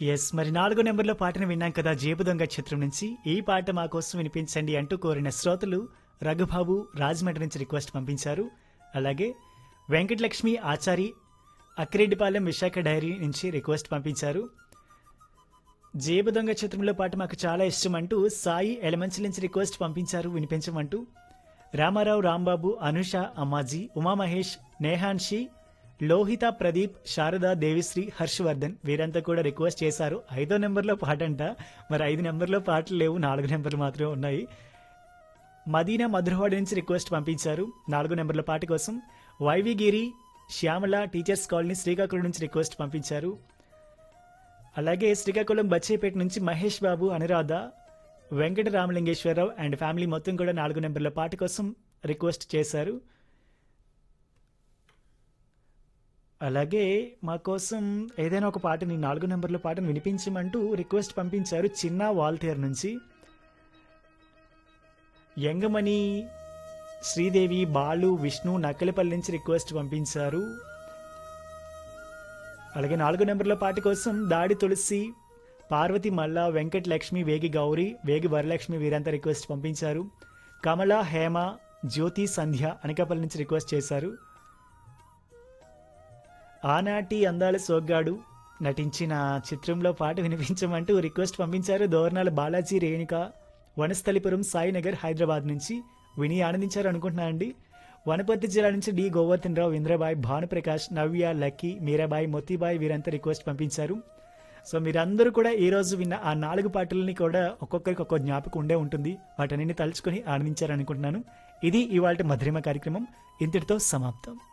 yes మరి నాలుగో నెంబర్లో పాటను విన్నాం కదా జేబు దొంగ చిత్రం నుంచి ఈ పాట మా కోసం వినిపించండి అంటూ కోరిన శ్రోతలు రఘుబాబు రాజమండ్రి నుంచి రిక్వెస్ట్ పంపించారు అలాగే వెంకటలక్ష్మి ఆచారి అక్కిరెడ్డిపాలెం విశాఖ డైరీ నుంచి రిక్వెస్ట్ పంపించారు జేబు దొంగ చిత్రంలో పాట మాకు చాలా ఇష్టం అంటూ సాయి ఎలమంచి నుంచి రిక్వెస్ట్ పంపించారు వినిపించమంటూ రామారావు రాంబాబు అనుష అమ్మాజీ ఉమామహేష్ నేహాన్షి లోహిత ప్రదీప్ శారద దేవిశ్రీ హర్షవర్ధన్ వీరంతా కూడా రిక్వెస్ట్ చేశారు ఐదో నెంబర్లో పాట అంట మరి ఐదు నెంబర్లో పాటలు లేవు నాలుగు నెంబర్లు మాత్రమే ఉన్నాయి మదీనా మధురవాడ నుంచి రిక్వెస్ట్ పంపించారు నాలుగో నెంబర్ల పాట కోసం YV Giri Shyamala teachers colony Srikakulam నుంచి రిక్వెస్ట్ పంపించారు అలాగే శ్రీకాకుళం బచ్చేపేట నుంచి మహేష్ బాబు అనురాధ వెంకట రామలింగేశ్వరరావు అండ్ ఫ్యామిలీ మొత్తం కూడా నాలుగు నెంబర్ల పాట కోసం రిక్వెస్ట్ చేశారు అలాగే మా కోసం ఏదైనా ఒక పాటని నాలుగు నెంబర్ల పాటను వినిపించమంటూ రిక్వెస్ట్ పంపించారు చిన్న వాల్తేర్ నుంచి యంగమణి శ్రీదేవి బాలు విష్ణు నక్కలపల్లి నుంచి రిక్వెస్ట్ పంపించారు అలాగే నాలుగో నెంబర్ల పాట కోసం దాడి తులసి పార్వతి మల్లా వెంకట లక్ష్మి వేగి గౌరి వేగి వరలక్ష్మి వీరంతా రిక్వెస్ట్ పంపించారు కమల హేమ జ్యోతి సంధ్య అనకాపల్లి నుంచి రిక్వెస్ట్ చేశారు ఆనాటి అందాల సోగ్గాడు నటించిన చిత్రంలో పాట వినిపించమంటూ రిక్వెస్ట్ పంపించారు దోర్నాల బాలాజీ రేణుక వనస్థలిపురం సాయినగర్ హైదరాబాద్ నుంచి విని ఆనందించారు అనుకుంటున్నానండి వనపర్తి జిల్లా నుంచి డి గోవర్ధన్ రావు ఇంద్రబాయ్ భానుప్రకాష్ నవ్య లక్కీ మీరాబాయ్ మొత్తిబాయ్ వీరంతా రిక్వెస్ట్ పంపించారు సో మీరందరూ కూడా ఈ రోజు విన్న ఆ నాలుగు పాటలని కూడా ఒక్కొక్కరికి ఒక్కొక్క జ్ఞాపకం ఉండే ఉంటుంది వాటన్నింటిని తలుచుకొని ఆనందించారనుకుంటున్నాను ఇది ఇవాళ మధురిమ కార్యక్రమం ఇంతటితో సమాప్తం